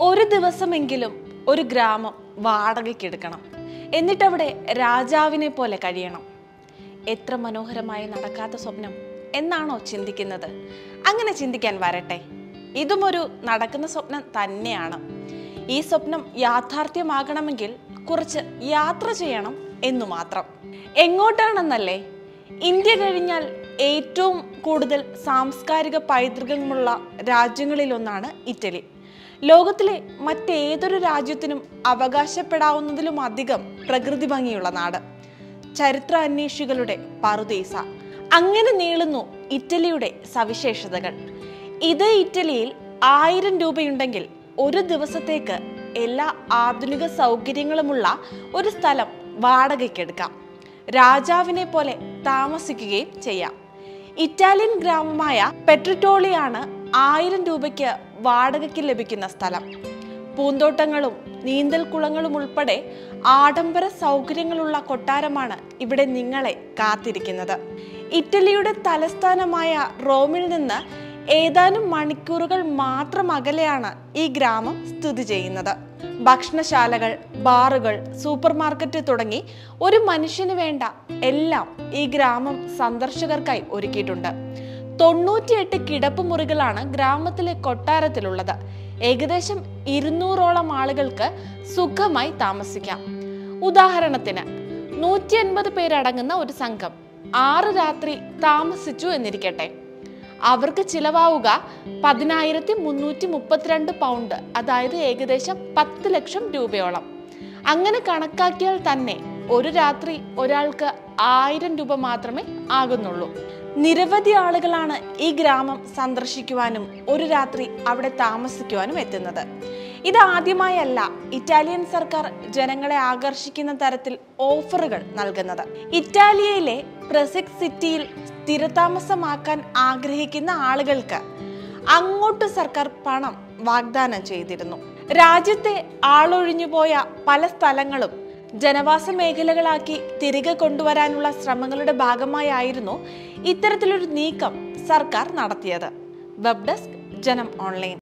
ഒരു ദിവസമെങ്കിലും ഒരു ഗ്രാമം വാടകയ്ക്കെടുക്കണം എന്നിട്ടവിടെ രാജാവിനെ പോലെ കഴിയണം എത്ര മനോഹരമായി നടക്കാത്ത സ്വപ്നം എന്നാണോ ചിന്തിക്കുന്നത് അങ്ങനെ ചിന്തിക്കാൻ വരട്ടെ ഇതും ഒരു നടക്കുന്ന സ്വപ്നം തന്നെയാണ് ഈ സ്വപ്നം യാഥാർത്ഥ്യമാകണമെങ്കിൽ കുറച്ച് യാത്ര ചെയ്യണം എന്നു മാത്രം എങ്ങോട്ടാണെന്നല്ലേ ഇന്ത്യ കഴിഞ്ഞാൽ ഏറ്റവും കൂടുതൽ സാംസ്കാരിക പൈതൃകമുള്ള രാജ്യങ്ങളിലൊന്നാണ് ഇറ്റലി ലോകത്തിലെ മറ്റേതൊരു രാജ്യത്തിനും അവകാശപ്പെടാവുന്നതിലും അധികം പ്രകൃതി ഭംഗിയുള്ള നാട് ചരിത്ര അന്വേഷികളുടെ പറുദീസ അങ്ങനെ നീളുന്നു ഇറ്റലിയുടെ സവിശേഷതകൾ ഇതേ ഇറ്റലിയിൽ ആയിരം രൂപയുണ്ടെങ്കിൽ ഒരു ദിവസത്തേക്ക് എല്ലാ ആധുനിക സൗകര്യങ്ങളുമുള്ള ഒരു സ്ഥലം വാടകയ്ക്കെടുക്കാം രാജാവിനെ പോലെ താമസിക്കുകയും ചെയ്യാം ഇറ്റാലിയൻ ഗ്രാമമായ പെട്രിറ്റോളിയാണ് ആയിരം രൂപയ്ക്ക് വാടകയ്ക്ക് ലഭിക്കുന്ന സ്ഥലം പൂന്തോട്ടങ്ങളും നീന്തൽക്കുളങ്ങളും ഉൾപ്പെടെ ആഡംബര സൗകര്യങ്ങളുള്ള കൊട്ടാരമാണ് ഇവിടെ നിങ്ങളെ കാത്തിരിക്കുന്നത് ഇറ്റലിയുടെ തലസ്ഥാനമായ റോമിൽ നിന്ന് ഏതാനും മണിക്കൂറുകൾ മാത്രം അകലെയാണ് ഈ ഗ്രാമം സ്ഥിതി ചെയ്യുന്നത് ഭക്ഷണശാലകൾ ബാറുകൾ സൂപ്പർ മാർക്കറ്റ് തുടങ്ങി ഒരു മനുഷ്യന് വേണ്ട എല്ലാം ഈ ഗ്രാമം സന്ദർശകർക്കായി ഒരുക്കിയിട്ടുണ്ട് തൊണ്ണൂറ്റിയെട്ട് കിടപ്പുമുറികളാണ് ഗ്രാമത്തിലെ കൊട്ടാരത്തിലുള്ളത് ഏകദേശം ഇരുന്നൂറോളം ആളുകൾക്ക് സുഖമായി താമസിക്കാം ഉദാഹരണത്തിന് നൂറ്റി അൻപത് പേരടങ്ങുന്ന ഒരു സംഘം ആറ് രാത്രി താമസിച്ചു എന്നിരിക്കട്ടെ അവർക്ക് ചിലവാവുക പതിനായിരത്തി മുന്നൂറ്റി മുപ്പത്തിരണ്ട് പൗണ്ട് അതായത് ഏകദേശം പത്ത് ലക്ഷം രൂപയോളം അങ്ങനെ കണക്കാക്കിയാൽ തന്നെ ഒരു രാത്രി ഒരാൾക്ക് ആയിരം രൂപ മാത്രമേ ആകുന്നുള്ളൂ നിരവധി ആളുകളാണ് ഈ ഗ്രാമം സന്ദർശിക്കുവാനും ഒരു രാത്രി അവിടെ താമസിക്കുവാനും എത്തുന്നത് ഇത് ആദ്യമായല്ല ഇറ്റാലിയൻ സർക്കാർ ജനങ്ങളെ ആകർഷിക്കുന്ന തരത്തിൽ ഓഫറുകൾ നൽകുന്നത് ഇറ്റാലിയയിലെ പ്രസിക് സിറ്റിയിൽ സ്ഥിരതാമസമാക്കാൻ ആഗ്രഹിക്കുന്ന ആളുകൾക്ക് അങ്ങോട്ട് സർക്കാർ പണം വാഗ്ദാനം ചെയ്തിരുന്നു രാജ്യത്തെ ആളൊഴിഞ്ഞുപോയ പല സ്ഥലങ്ങളും ജനവാസ മേഖലകളാക്കി തിരികെ കൊണ്ടുവരാനുള്ള ശ്രമങ്ങളുടെ ഭാഗമായായിരുന്നു ഇത്തരത്തിലൊരു നീക്കം സർക്കാർ നടത്തിയത് വെബ് ഡെസ്ക് ജനം ഓൺലൈൻ